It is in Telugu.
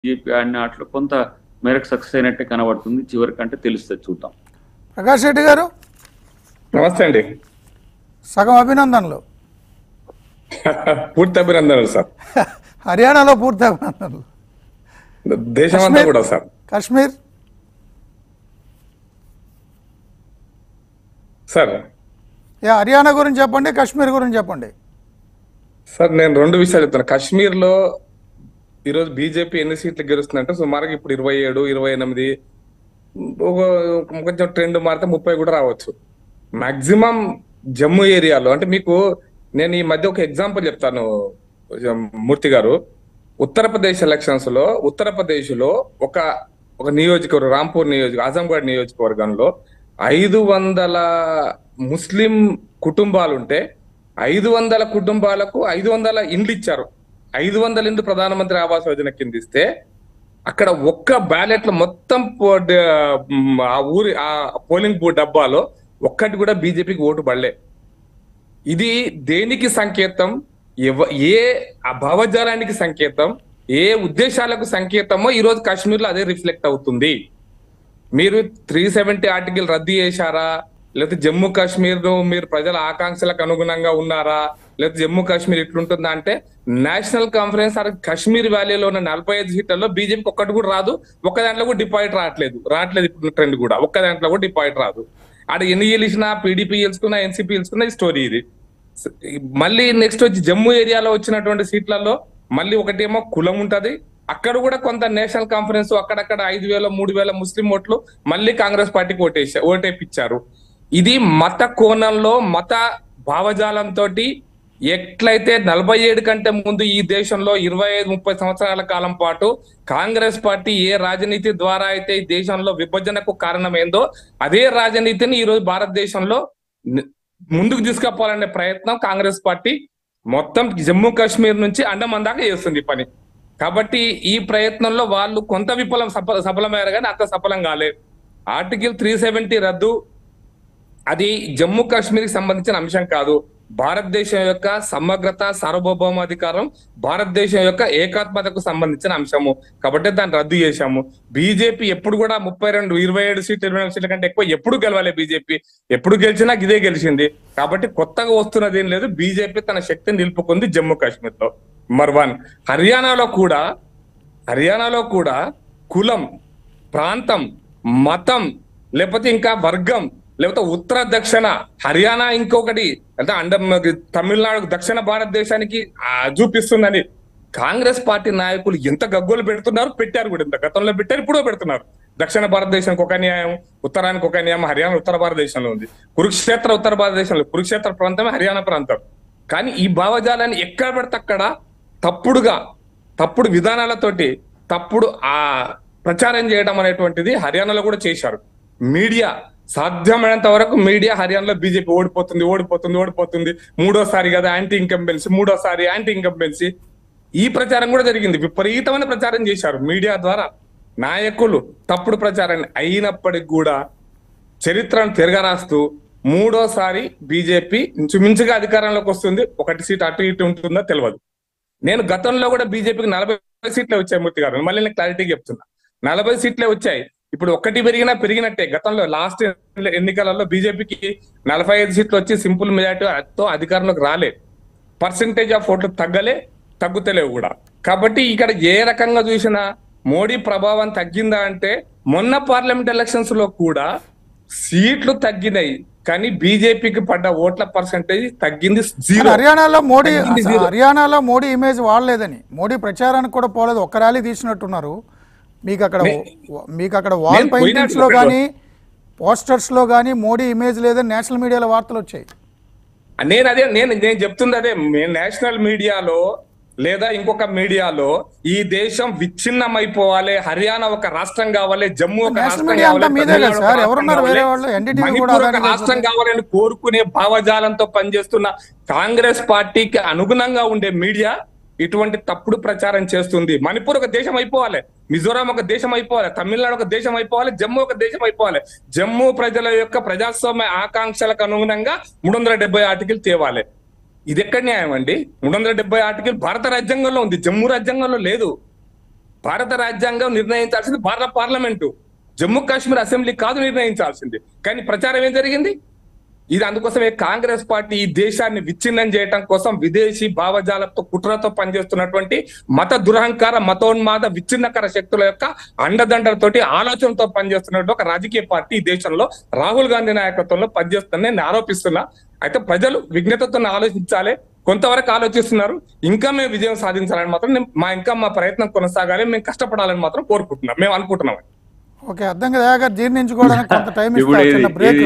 బీజేపీ ఆడిన ఆటలో కొంత మేరకు సక్సెస్ అయినట్టే కనబడుతుంది చివరికంటే తెలుస్తుంది చూద్దాం ప్రకాష్ రెడ్డి గారు నమస్తే అండి సగం అభినందనలు పూర్తి అభినందనలు సార్ హర్యానాలో పూర్తి అభినందనలు దేశం అంతా కూడా సార్ కాశ్మీర్ సార్ యా హర్యానా గురించి చెప్పండి కాశ్మీర్ గురించి చెప్పండి సార్ నేను రెండు విషయాలు చెప్తాను కాశ్మీర్ లో ఈరోజు బీజేపీ ఎన్ని సీట్లు గెలుస్తుందంటే సుమారుగా ఇప్పుడు ఇరవై ఏడు ఇరవై ఎనిమిది ఒక- కొంచెం ట్రెండ్ మారితే ముప్పై కూడా రావచ్చు మాక్సిమం జమ్మూ ఏరియాలో అంటే మీకు నేను ఈ మధ్య ఒక ఎగ్జాంపుల్ చెప్తాను మూర్తి గారు ఉత్తరప్రదేశ్ ఎలక్షన్స్ లో ఉత్తరప్రదేశ్ లో ఒక ఒక నియోజకవర్గం రాంపూర్ నియోజక ఆజంగఢ్ నియోజకవర్గంలో ఐదు వందల ముస్లిం కుటుంబాలు ఉంటే ఐదు వందల కుటుంబాలకు ఐదు వందల ఇండ్లు ఇచ్చారు ఐదు వందల ఇండ్లు ప్రధానమంత్రి ఆవాస్ యోజన కింద ఇస్తే అక్కడ ఒక్క బ్యాలెట్ లో మొత్తం పో- డ- మ్, ఆ ఊరి ఆ పోలింగ్ బూత్ డబ్బాలో ఒక్కటి కూడా బీజేపీకి ఓటు పడలే ఇది దేనికి సంకేతం ఎవ ఏ ఆ భావజాలానికి సంకేతం ఏ ఉద్దేశాలకు సంకేతమో ఈ రోజు కాశ్మీర్ లో అదే రిఫ్లెక్ట్ అవుతుంది మీరు త్రీ సెవెంటీ ఆర్టికల్ రద్దు చేశారా లేకపోతే జమ్మూ కాశ్మీర్ మీరు ప్రజల ఆకాంక్షలకు అనుగుణంగా ఉన్నారా లేకపోతే జమ్మూ కాశ్మీర్ ఇట్లుంటుందా అంటే నేషనల్ కాన్ఫరెన్స్ ఆర్ కాశ్మీర్ వ్యాలీలో ఉన్న నలభై ఐదు సీట్లలో బీజేపీకి ఒక్కటి కూడా రాదు ఒక్క దాంట్లో కూడా డిపాజిట్ రావట్లేదు రావట్లేదు ఇప్పుడు ట్రెండ్ కూడా ఒక్క దాంట్లో కూడా డిపాజిట్ రాదు ఆడ ఎన్ని గెలిచినా పీడీపీ గెలుచుకున్నా ఎన్సీపీ గెలుచుకున్నా ఈ స్టోరీ ఇది మళ్ళీ నెక్స్ట్ వచ్చి జమ్మూ ఏరియాలో వచ్చినటువంటి సీట్లలో మళ్ళీ ఒకటేమో కులం ఉంటది అక్కడ కూడా కొంత నేషనల్ కాన్ఫరెన్స్ అక్కడక్కడ ఐదు వేల మూడు వేల ముస్లిం ఓట్లు మళ్ళీ కాంగ్రెస్ పార్టీకి ఓటేసా ఓటేపిచ్చారు ఇది మత కోణంలో మత భావజాలంతో ఎట్లయితే నలభై ఏడు కంటే ముందు ఈ దేశంలో ఇరవై ఐదు ముప్పై సంవత్సరాల కాలం పాటు కాంగ్రెస్ పార్టీ ఏ రాజనీతి ద్వారా అయితే ఈ దేశంలో విభజనకు కారణమైందో అదే రాజనీతిని ఈ రోజు భారతదేశంలో ని- ముందుకు తీసుకుపోవాలనే ప్రయత్నం కాంగ్రెస్ పార్టీ మొత్తం జమ్మూ కాశ్మీర్ నుంచి అండమాన్ దాకా చేస్తుంది ఈ పని కాబట్టి ఈ ప్రయత్నంలో వాళ్ళు కొంత విఫలం సఫ సఫలమయ్యారు కానీ అంత సఫలం కాలేదు ఆర్టికల్ త్రీ సెవెంటీ రద్దు అది జమ్మూ కాశ్మీర్ కి సంబంధించిన అంశం కాదు భారతదేశం యొక్క సమగ్రత సార్వభౌమాధికారం భారతదేశం యొక్క ఏకాత్మతకు సంబంధించిన అంశము కాబట్టి దాన్ని రద్దు చేశాము బీజేపీ ఎప్పుడు కూడా ముప్పై రెండు ఇరవై ఏడు సీట్లు ఇరవై నాలుగు సీట్ల కంటే ఎక్కువ ఎప్పుడు గెలవాలి బీజేపీ ఎప్పుడు గెలిచినా ఇదే గెలిచింది కాబట్టి కొత్తగా వస్తున్నది ఏం లేదు బీజేపీ తన శక్తిని నిలుపుకుంది జమ్మూ కాశ్మీర్ లో నెంబర్ వన్ హర్యానాలో కూడా హర్యానాలో కూడా కులం ప్రాంతం మతం లేకపోతే ఇంకా వర్గం లేకపోతే ఉత్తర దక్షిణ హర్యానా ఇంకొకటి అంటే అండ తమిళనాడు దక్షిణ భారతదేశానికి ఆ, చూపిస్తుందని కాంగ్రెస్ పార్టీ నాయకులు ఎంత గగ్గోలు పెడుతున్నారు పెట్టారు కూడా ఇంత గతంలో పెట్టారు ఇప్పుడు పెడుతున్నారు దక్షిణ భారతదేశానికి ఒక న్యాయం ఉత్తరానికి ఒక న్యాయం హర్యానా ఉత్తర భారతదేశంలో ఉంది కురుక్షేత్ర ఉత్తర భారతదేశంలో కురుక్షేత్ర ప్రాంతమే హర్యానా ప్రాంతం కానీ ఈ భావజాలాన్ని ఎక్కడ పడితే అక్కడ తప్పుడుగా తప్పుడు విధానాలతోటి తప్పుడు ఆ ప్రచారం చేయడం అనేటువంటిది హర్యానాలో కూడా చేశారు మీడియా సాధ్యమైనంత వరకు మీడియా హర్యానాలో బీజేపీ ఓడిపోతుంది ఓడిపోతుంది ఓడిపోతుంది మూడోసారి కదా యాంటీ ఇన్కంబెన్సీ మూడోసారి యాంటీ ఇన్కంబెన్సీ ఈ ప్రచారం కూడా జరిగింది విపరీతమైన ప్రచారం చేశారు మీడియా ద్వారా నాయకులు తప్పుడు ప్రచారాన్ని అయినప్పటికి కూడా చరిత్రను తిరగరాస్తూ మూడోసారి బీజేపీ ఇంచుమించుగా అధికారంలోకి వస్తుంది ఒకటి సీట్ అటు ఇటు ఉంటుందో తెలియదు నేను గతంలో కూడా బీజేపీకి నలభై సీట్లే వచ్చాయి మూర్తి గారు మళ్ళీ నేను క్లారిటీ చెప్తున్నా నలభై సీట్లే వచ్చాయి ఇప్పుడు ఒక్కటి పెరిగినా పెరిగినట్టే గతంలో లాస్ట్ ఎన్నికలలో బీజేపీకి నలభై ఐదు సీట్లు వచ్చి సింపుల్ మెజార్టీతో అధికారంలోకి రాలే పర్సంటేజ్ ఆఫ్ ఓట్లు తగ్గలే తగ్గుతలేవు కూడా కాబట్టి ఇక్కడ ఏ రకంగా చూసినా మోడీ ప్రభావం తగ్గిందా అంటే మొన్న పార్లమెంట్ ఎలక్షన్స్ లో కూడా సీట్లు తగ్గినాయి కానీ బీజేపీకి పడ్డ ఓట్ల పర్సంటేజ్ తగ్గింది కానీ జీరో హర్యానాలో మోడీ తగ్గింది అసలు zero. హర్యానాలో మోడీ ఇమేజ్ వాడలేదని మోడీ ప్రచారానికి కూడా పోలేదు ఒక్క ర్యాలీ తీసినట్టున్నారు మీకు అక్కడ మీకు అక్కడ వాల్ నేను పెయింటింగ్స్ లో పోయినట్లు కానీ పోస్టర్స్ లో కానీ మోడీ ఇమేజ్ లేదని నేషనల్ మీడియాలో వార్తలు వచ్చాయి నేను అదే నేను నేను చెప్తుంది అదే నేషనల్ మీడియాలో లేదా ఇంకొక మీడియాలో ఈ దేశం విచ్ఛిన్నమైపోవాలి హర్యానా ఒక రాష్ట్రం కావాలి జమ్మూ ఒక నేషనల్ రాష్ట్రం మీడియా అంతా కావాలి మీదే కదా తమిళనాడు ఒక సార్? రాష్ట్రం ఎవరున్నారు వేరే కావాలి, వాళ్ళు? NDTV కూడా మణిపూర్ ఒక అలాగే రాష్ట్రం చేస్తుంది. కావాలని కోరుకునే భావజాలంతో పనిచేస్తున్న కాంగ్రెస్ పార్టీకి అనుగుణంగా ఉండే మీడియా ఇటువంటి తప్పుడు ప్రచారం చేస్తుంది మణిపూర్ ఒక దేశం అయిపోవాలి మిజోరాం ఒక దేశం అయిపోవాలి తమిళనాడు ఒక దేశం అయిపోవాలి జమ్మూ ఒక దేశం అయిపోవాలి జమ్మూ ప్రజల యొక్క ప్రజాస్వామ్య ఆకాంక్షలకు అనుగుణంగా మూడు వందల డెబ్బై ఆర్టికల్ తేవాలి ఇది ఎక్కడ న్యాయం అండి మూడు వందల డెబ్బై ఆర్టికల్ భారత రాజ్యాంగంలో ఉంది జమ్మూ రాజ్యాంగంలో లేదు భారత రాజ్యాంగం నిర్ణయించాల్సింది భారత పార్లమెంటు జమ్మూ కాశ్మీర్ అసెంబ్లీ కాదు నిర్ణయించాల్సింది కానీ ప్రచారం ఏం జరిగింది ఇది అందుకోసమే కాంగ్రెస్ పార్టీ ఈ దేశాన్ని విచ్ఛిన్నం చేయటం కోసం విదేశీ భావజాలతో కుట్రతో పనిచేస్తున్నటువంటి మత దురహంకార మతోన్మాద విచ్ఛిన్నకర శక్తుల యొక్క అండదండలతోటి ఆలోచనతో పనిచేస్తున్నటువంటి ఒక రాజకీయ పార్టీ ఈ దేశంలో రాహుల్ గాంధీ నాయకత్వంలో పనిచేస్తుందని నేను ఆరోపిస్తున్నా అయితే ప్రజలు విజ్ఞతతో ఆలోచించాలి కొంతవరకు ఆలోచిస్తున్నారు ఇంకా మేము విజయం సాధించాలని మాత్రం నేను- మా ఇంకా మా ప్రయత్నం కొనసాగాలి మేము కష్టపడాలని మాత్రం కోరుకుంటున్నాం మేము అనుకుంటున్నాం ఓకే అర్థం కదా జీర్ణించుకోవడానికి కొంత టైం ఇప్పుడు ఇస్తారు ఇది- చిన్న బ్రేక్